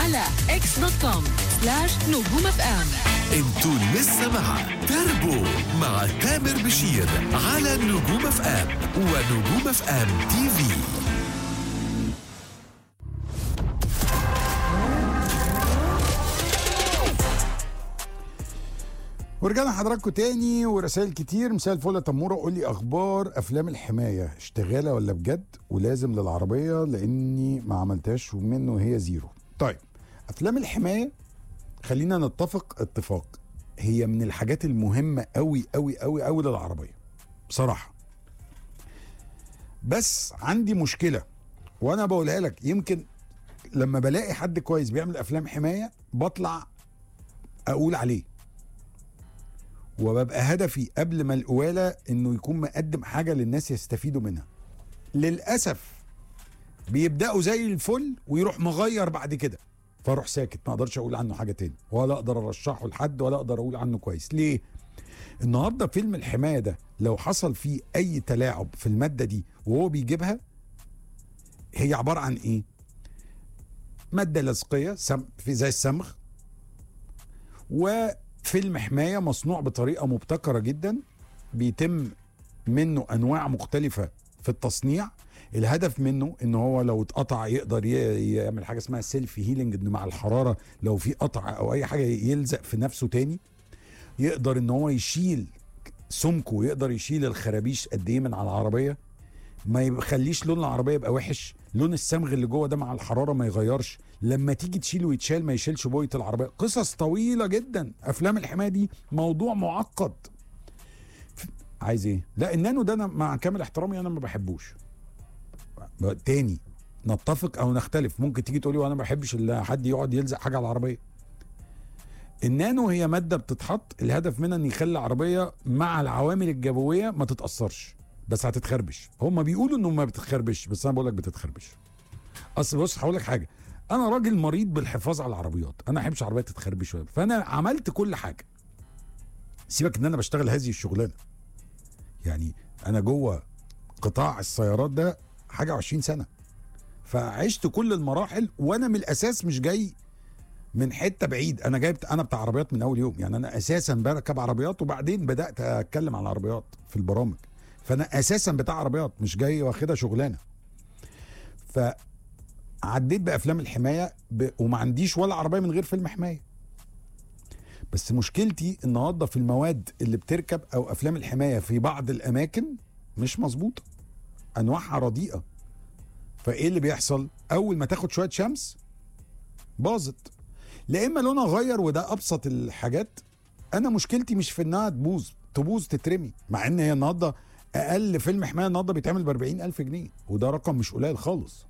على اكس دوت كوم سلاش نجوم اف ام انتوا لسه مع تربو مع تامر بشير على نجوم اف ام ونجوم اف ام تي في ورجعنا حضراتكم تاني ورسائل كتير مساء الفل يا تموره قول لي اخبار افلام الحمايه اشتغاله ولا بجد ولازم للعربيه لاني ما عملتهاش ومنه هي زيرو طيب افلام الحمايه خلينا نتفق اتفاق هي من الحاجات المهمه قوي قوي قوي قوي للعربيه بصراحه بس عندي مشكله وانا بقولها لك يمكن لما بلاقي حد كويس بيعمل افلام حمايه بطلع اقول عليه وببقى هدفي قبل ما القواله انه يكون مقدم حاجه للناس يستفيدوا منها للاسف بيبداوا زي الفل ويروح مغير بعد كده فاروح ساكت ما اقدرش اقول عنه حاجه تاني ولا اقدر ارشحه لحد ولا اقدر اقول عنه كويس ليه النهارده فيلم الحمايه ده لو حصل فيه اي تلاعب في الماده دي وهو بيجيبها هي عباره عن ايه ماده لزقيه سم في زي الصمغ وفيلم حمايه مصنوع بطريقه مبتكره جدا بيتم منه انواع مختلفه في التصنيع الهدف منه ان هو لو اتقطع يقدر ي- يعمل حاجه اسمها سيلف هيلينج ان مع الحراره لو في قطع او اي حاجه يلزق في نفسه تاني يقدر ان هو يشيل سمكه يقدر يشيل الخرابيش قد ايه من على العربيه ما يخليش لون العربيه يبقى وحش لون الصمغ اللي جوه ده مع الحراره ما يغيرش لما تيجي تشيله ويتشال ما يشيلش بويه العربيه قصص طويله جدا افلام الحمايه دي موضوع معقد ف- عايز ايه لا النانو ده انا مع كامل احترامي انا ما بحبوش تاني نتفق او نختلف ممكن تيجي تقولي وانا ما بحبش اللي حد يقعد يلزق حاجه على العربيه النانو هي ماده بتتحط الهدف منها ان يخلي العربيه مع العوامل الجويه ما تتاثرش بس هتتخربش هم بيقولوا انه ما بتتخربش بس انا بقول لك بتتخربش اصل بص هقول لك حاجه انا راجل مريض بالحفاظ على العربيات انا ما احبش عربيات تتخربش شويه فانا عملت كل حاجه سيبك ان انا بشتغل هذه الشغلانه يعني انا جوه قطاع السيارات ده حاجه 20 سنه فعشت كل المراحل وانا من الاساس مش جاي من حته بعيد انا جايب انا بتاع عربيات من اول يوم يعني انا اساسا بركب عربيات وبعدين بدات اتكلم عن العربيات في البرامج فانا اساسا بتاع عربيات مش جاي واخدها شغلانه فعديت بافلام الحمايه ب... وما عنديش ولا عربيه من غير فيلم حمايه بس مشكلتي النهارده في المواد اللي بتركب او افلام الحمايه في بعض الاماكن مش مظبوطه انواعها رديئه فايه اللي بيحصل اول ما تاخد شويه شمس باظت لا اما لونها غير وده ابسط الحاجات انا مشكلتي مش في انها تبوظ تبوظ تترمي مع ان هي النهارده اقل فيلم حمايه النهارده بيتعمل ب ألف جنيه وده رقم مش قليل خالص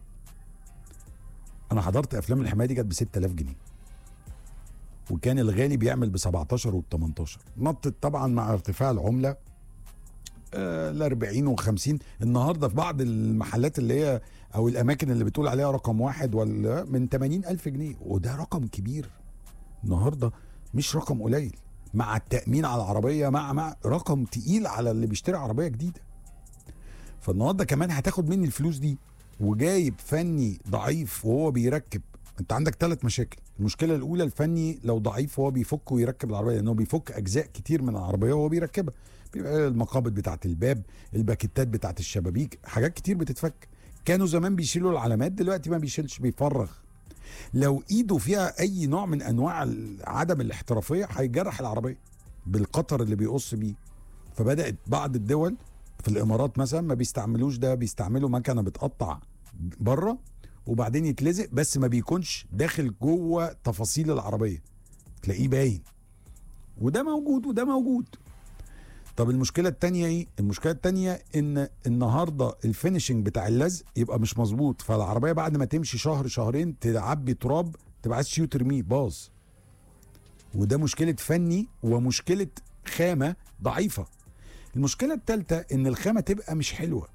انا حضرت افلام الحمايه دي كانت ب 6000 جنيه وكان الغالي بيعمل ب 17 وب 18 نطت طبعا مع ارتفاع العمله ال 40 و50 النهارده في بعض المحلات اللي هي او الاماكن اللي بتقول عليها رقم واحد ولا من 80 الف جنيه وده رقم كبير النهارده مش رقم قليل مع التامين على العربيه مع مع رقم تقيل على اللي بيشتري عربيه جديده فالنهارده كمان هتاخد مني الفلوس دي وجايب فني ضعيف وهو بيركب انت عندك ثلاث مشاكل المشكله الاولى الفني لو ضعيف وهو بيفك ويركب العربيه لانه بيفك اجزاء كتير من العربيه وهو بيركبها بيبقى المقابض بتاعت الباب الباكيتات بتاعت الشبابيك حاجات كتير بتتفك كانوا زمان بيشيلوا العلامات دلوقتي ما بيشيلش بيفرغ لو ايده فيها اي نوع من انواع عدم الاحترافيه هيجرح العربيه بالقطر اللي بيقص بيه فبدات بعض الدول في الامارات مثلا ما بيستعملوش ده بيستعملوا مكنه بتقطع بره وبعدين يتلزق بس ما بيكونش داخل جوه تفاصيل العربيه تلاقيه باين وده موجود وده موجود طب المشكله التانية ايه المشكله التانية ان النهارده الفينشنج بتاع اللزق يبقى مش مظبوط فالعربيه بعد ما تمشي شهر شهرين تعبي تراب تبقى عايز تشيل وترميه باظ وده مشكله فني ومشكله خامه ضعيفه المشكله الثالثه ان الخامه تبقى مش حلوه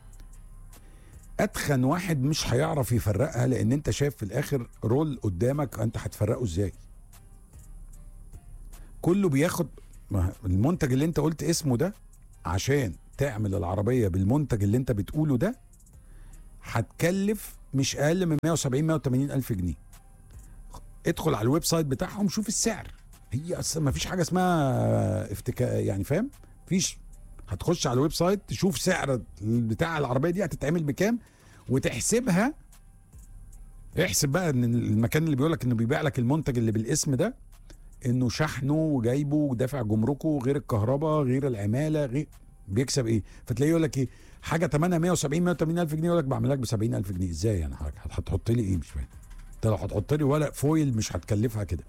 اتخن واحد مش هيعرف يفرقها لان انت شايف في الاخر رول قدامك انت هتفرقه ازاي كله بياخد ما المنتج اللي انت قلت اسمه ده عشان تعمل العربيه بالمنتج اللي انت بتقوله ده هتكلف مش اقل من 170 180 الف جنيه ادخل على الويب سايت بتاعهم شوف السعر هي اصلا ما فيش حاجه اسمها افتكا يعني فاهم فيش هتخش على الويب سايت تشوف سعر بتاع العربيه دي هتتعمل بكام وتحسبها احسب بقى ان المكان اللي بيقول لك انه بيبيع لك المنتج اللي بالاسم ده انه شحنه وجايبه ودافع جمركه غير الكهرباء غير العماله غير بيكسب ايه فتلاقيه يقول لك ايه حاجه ثمنها 170 180 الف جنيه يقول لك بعمل لك ب 70 الف جنيه ازاي يعني حضرتك هتحط لي ايه مش فاهم انت لو هتحط لي ورق فويل مش هتكلفها كده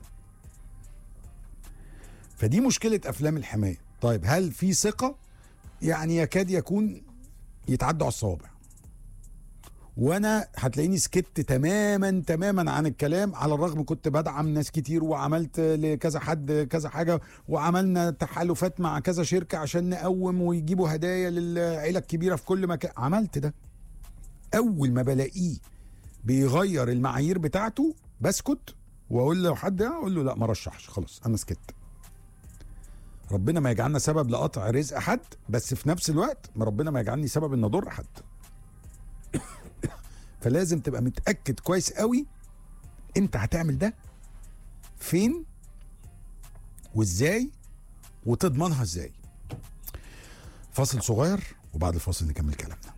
فدي مشكله افلام الحمايه طيب هل في ثقه يعني يكاد يكون يتعدوا على الصوابع وانا هتلاقيني سكت تماما تماما عن الكلام على الرغم كنت بدعم ناس كتير وعملت لكذا حد كذا حاجه وعملنا تحالفات مع كذا شركه عشان نقوم ويجيبوا هدايا للعيله الكبيره في كل مكان عملت ده اول ما بلاقيه بيغير المعايير بتاعته بسكت واقول له حد اقول له لا ما رشحش خلاص انا سكت ربنا ما يجعلنا سبب لقطع رزق حد بس في نفس الوقت ما ربنا ما يجعلني سبب ان اضر حد فلازم تبقى متاكد كويس قوي انت هتعمل ده فين وازاي وتضمنها ازاي فاصل صغير وبعد الفاصل نكمل كلامنا